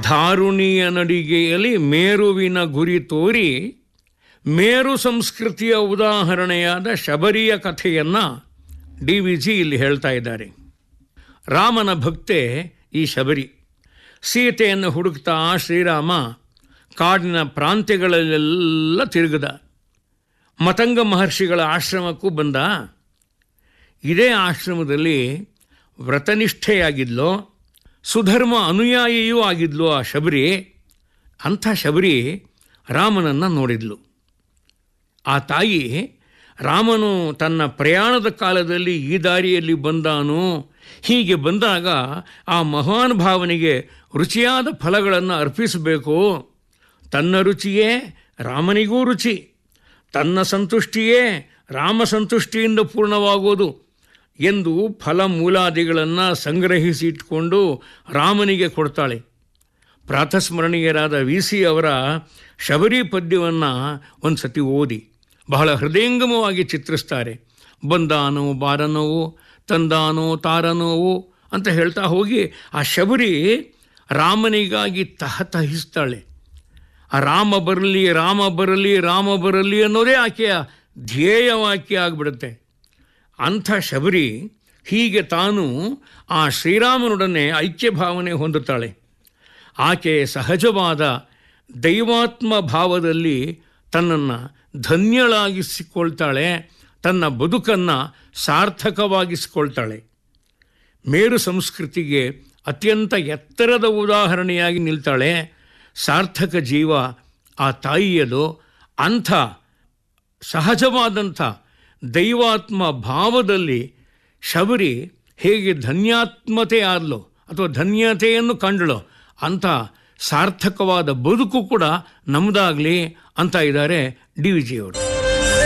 ಧಾರುಣಿಯ ನಡಿಗೆಯಲ್ಲಿ ಮೇರುವಿನ ಗುರಿ ತೋರಿ ಮೇರು ಸಂಸ್ಕೃತಿಯ ಉದಾಹರಣೆಯಾದ ಶಬರಿಯ ಕಥೆಯನ್ನು ಡಿ ವಿ ಜಿ ಇಲ್ಲಿ ಹೇಳ್ತಾ ಇದ್ದಾರೆ ರಾಮನ ಭಕ್ತೆ ಈ ಶಬರಿ ಸೀತೆಯನ್ನು ಹುಡುಕ್ತಾ ಶ್ರೀರಾಮ ಕಾಡಿನ ಪ್ರಾಂತ್ಯಗಳಲ್ಲೆಲ್ಲ ತಿರುಗದ ಮತಂಗ ಮಹರ್ಷಿಗಳ ಆಶ್ರಮಕ್ಕೂ ಬಂದ ಇದೇ ಆಶ್ರಮದಲ್ಲಿ ವ್ರತನಿಷ್ಠೆಯಾಗಿದ್ಲೋ ಸುಧರ್ಮ ಅನುಯಾಯಿಯೂ ಆಗಿದ್ಲು ಆ ಶಬರಿ ಅಂಥ ಶಬರಿ ರಾಮನನ್ನು ನೋಡಿದ್ಲು ಆ ತಾಯಿ ರಾಮನು ತನ್ನ ಪ್ರಯಾಣದ ಕಾಲದಲ್ಲಿ ಈ ದಾರಿಯಲ್ಲಿ ಬಂದಾನು ಹೀಗೆ ಬಂದಾಗ ಆ ಮಹಾನ್ ಭಾವನೆಗೆ ರುಚಿಯಾದ ಫಲಗಳನ್ನು ಅರ್ಪಿಸಬೇಕು ತನ್ನ ರುಚಿಯೇ ರಾಮನಿಗೂ ರುಚಿ ತನ್ನ ಸಂತುಷ್ಟಿಯೇ ರಾಮ ಸಂತುಷ್ಟಿಯಿಂದ ಪೂರ್ಣವಾಗುವುದು ಎಂದು ಫಲ ಮೂಲಾದಿಗಳನ್ನು ಸಂಗ್ರಹಿಸಿ ಇಟ್ಕೊಂಡು ರಾಮನಿಗೆ ಕೊಡ್ತಾಳೆ ಪ್ರಾತಸ್ಮರಣೀಯರಾದ ವಿ ಸಿ ಅವರ ಶಬರಿ ಪದ್ಯವನ್ನು ಒಂದು ಸತಿ ಓದಿ ಬಹಳ ಹೃದಯಂಗಮವಾಗಿ ಚಿತ್ರಿಸ್ತಾರೆ ಬಂದಾನೋ ಬಾರನೋವು ತಂದಾನೋ ತಾರನೋವು ಅಂತ ಹೇಳ್ತಾ ಹೋಗಿ ಆ ಶಬರಿ ರಾಮನಿಗಾಗಿ ತಹತಹಿಸ್ತಾಳೆ ಆ ರಾಮ ಬರಲಿ ರಾಮ ಬರಲಿ ರಾಮ ಬರಲಿ ಅನ್ನೋದೇ ಆಕೆಯ ಧ್ಯೇಯ ವಾಕ್ಯ ಆಗಿಬಿಡುತ್ತೆ ಅಂಥ ಶಬರಿ ಹೀಗೆ ತಾನು ಆ ಶ್ರೀರಾಮನೊಡನೆ ಐಕ್ಯ ಭಾವನೆ ಹೊಂದುತ್ತಾಳೆ ಆಕೆ ಸಹಜವಾದ ದೈವಾತ್ಮ ಭಾವದಲ್ಲಿ ತನ್ನನ್ನು ಧನ್ಯಳಾಗಿಸಿಕೊಳ್ತಾಳೆ ತನ್ನ ಬದುಕನ್ನು ಸಾರ್ಥಕವಾಗಿಸಿಕೊಳ್ತಾಳೆ ಮೇರು ಸಂಸ್ಕೃತಿಗೆ ಅತ್ಯಂತ ಎತ್ತರದ ಉದಾಹರಣೆಯಾಗಿ ನಿಲ್ತಾಳೆ ಸಾರ್ಥಕ ಜೀವ ಆ ತಾಯಿಯದು ಅಂಥ ಸಹಜವಾದಂಥ ದೈವಾತ್ಮ ಭಾವದಲ್ಲಿ ಶಬರಿ ಹೇಗೆ ಧನ್ಯಾತ್ಮತೆ ಆದಲೋ ಅಥವಾ ಧನ್ಯತೆಯನ್ನು ಕಂಡಳೋ ಅಂಥ ಸಾರ್ಥಕವಾದ ಬದುಕು ಕೂಡ ನಮ್ಮದಾಗಲಿ ಅಂತ ಇದ್ದಾರೆ ಡಿ ವಿ ಜಿಯವರು